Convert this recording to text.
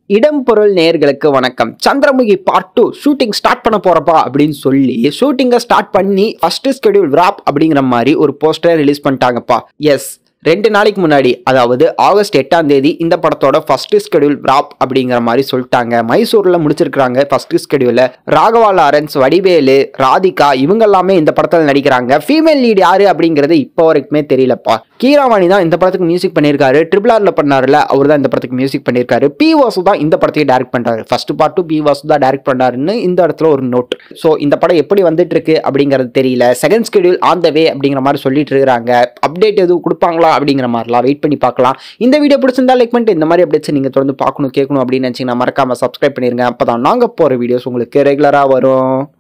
இடம் பொருள் நேயர்களுக்கு வணக்கம் Chandramukhi part two shooting start பண்ண போறப்பா அப்படின்னு சொல்லி ஷூட்டிங்கை ஸ்டார்ட் பண்ணி ஃபர்ஸ்ட் ஸ்கெடியூல் wrap அப்படிங்கிற மாதிரி ஒரு போஸ்டர் ரிலீஸ் பண்ணிட்டாங்கப்பா எஸ் ரெண்டு நாளைக்கு முன்னாடி அதாவது ஆகஸ்ட் எட்டாம் தேதி இந்த படத்தோட ஃபர்ஸ்ட் ஸ்கெடியூல் wrap அப்படிங்கிற மாதிரி சொல்லிட்டாங்க மைசூர்ல முடிச்சிருக்காங்க ஃபர்ஸ்ட் ஸ்கெடியூல ராகவா லாரன்ஸ் வடிவேலு ராதிகா இவங்க எல்லாமே இந்த படத்தில் நடிக்கிறாங்க ஃபீமேல் லீட் யாரு அப்படிங்கிறது இப்போ வரைக்குமே தெரியலப்பா கீராவாணி தான் இந்த படத்துக்கு மியூசிக் பண்ணியிருக்காரு ட்ரிபிள் ஆர்ல பண்ணாருல அவர் தான் இந்த படத்துக்கு மியூசிக் பண்ணியிருக்காரு பி வாசு தான் இந்த படத்தையும் டைரக்ட் பண்றாரு ஃபர்ஸ்ட் பார்ட்டும் பி வாசு தான் டைரக்ட் பண்ணாருன்னு இந்த இடத்துல ஒரு நோட் ஸோ இந்த படம் எப்படி வந்துட்டு இருக்கு அப்படிங்கிறது தெரியல second schedule on the way அப்படிங்கிற மாதிரி சொல்லிட்டு இருக்காங்க அப்டேட் எதுவும் கொடுப்பாங்களா அப்படிங்கிற மாதிரிலாம் வெயிட் பண்ணி பார்க்கலாம் இந்த வீடியோ பிடிச்சிருந்தா லைக் பண்ணிட்டு இந்த மாதிரி அப்டேட்ஸ் நீங்க தொடர்ந்து பார்க்கணும் கேட்கணும் அப்படின்னு நினைச்சீங்கன்னா மறக்காம சப்ஸ்கிரைப் பண்ணிருங்க அப்பதான் நாங்க போற வீடியோஸ் உங்களுக்கு ரெகுலரா வரும்